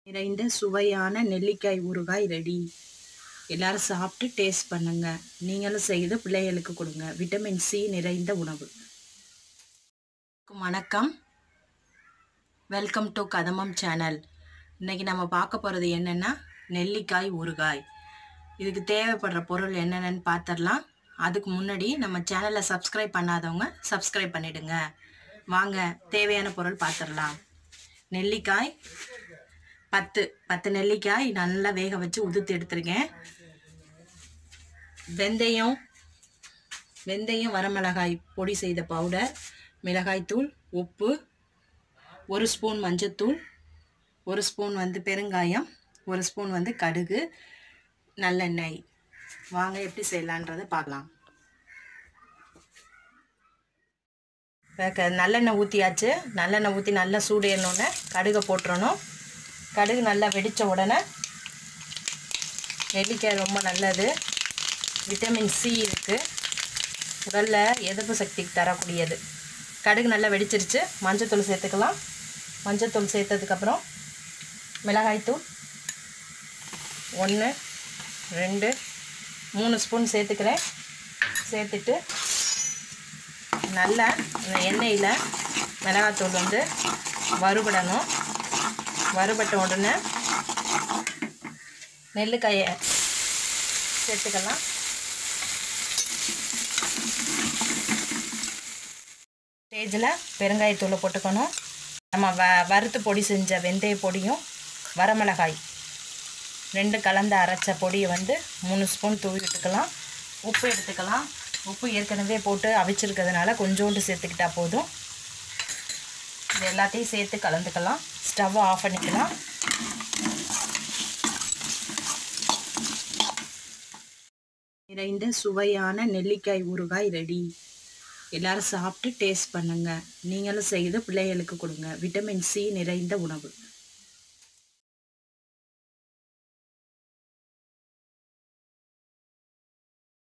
நிறைந்த சுவையான நெல்லிக்காய் ஊறுகாய் ரெடி எல்லாரும் சாப்பிட்டு டேஸ்ட் பண்ணுங்க நீங்களும் செய்து பிள்ளைகளுக்கு கொடுங்க விட்டமின் சி நிறைந்த உணவு வணக்கம் வெல்கம் டு கதமம் சேனல் இன்னைக்கு நம்ம பார்க்க போகிறது என்னென்னா நெல்லிக்காய் ஊறுகாய் இதுக்கு தேவைப்படுற பொருள் என்னென்னு பார்த்துடலாம் அதுக்கு முன்னாடி நம்ம சேனலை சப்ஸ்கிரைப் பண்ணாதவங்க சப்ஸ்கிரைப் பண்ணிடுங்க வாங்க தேவையான பொருள் பார்த்துடலாம் நெல்லிக்காய் பத்து பத்து நெல்லிக்காய் நல்லா வேக வச்சு உதுத்து எடுத்திருக்கேன் வெந்தயம் வெந்தயம் வரமிளகாய் பொடி செய்த பவுடர் மிளகாய்த்தூள் உப்பு ஒரு ஸ்பூன் மஞ்சத்தூள் ஒரு ஸ்பூன் வந்து பெருங்காயம் ஒரு ஸ்பூன் வந்து கடுகு நல்லெண்ணெய் வாங்க எப்படி செய்யலான்றதை பார்க்கலாம் இப்போ க நல்லெண்ணெய் ஊற்றியாச்சு நல்லெண்ணெய் ஊற்றி நல்லா சூடு ஏறினோடனே கடுகை போட்டுறணும் கடுகு நல்லா வெடித்த உடனே நெல்லிக்காய் ரொம்ப நல்லது விட்டமின் சி இருக்குது உடலில் எதிர்ப்பு சக்திக்கு தரக்கூடியது கடுகு நல்லா வெடிச்சிருச்சு மஞ்சத்தூள் சேர்த்துக்கலாம் மஞ்சத்தூள் சேர்த்ததுக்கப்புறம் மிளகாய்த்தூள் ஒன்று ரெண்டு மூணு ஸ்பூன் சேர்த்துக்கிறேன் சேர்த்துட்டு நல்லா இந்த எண்ணெயில் மிளகாத்தூள் வந்து வறுபடணும் வறுபட்ட உடனே நெல்லிக்காயை சேர்த்துக்கலாம் ஸ்டேஜில் பெருங்காயத்தூளை போட்டுக்கணும் நம்ம வ வறுத்து பொடி செஞ்ச வெந்தய பொடியும் வரமிளகாய் ரெண்டு கலந்து அரைச்ச பொடியை வந்து மூணு ஸ்பூன் தூவி விட்டுக்கலாம் உப்பு எடுத்துக்கலாம் உப்பு ஏற்கனவே போட்டு அவிச்சிருக்கிறதுனால கொஞ்சோண்டு சேர்த்துக்கிட்டா போதும் இது எல்லாத்தையும் சேர்த்து கலந்துக்கலாம் ஸ்டவ்வை ஆஃப் பண்ணிக்கலாம் நிறைந்த சுவையான நெல்லிக்காய் ஊறுகாய் ரெடி எல்லாரும் சாப்பிட்டு டேஸ்ட் பண்ணுங்க நீங்களும் செய்து பிள்ளைகளுக்கு கொடுங்க விட்டமின் சி நிறைந்த உணவு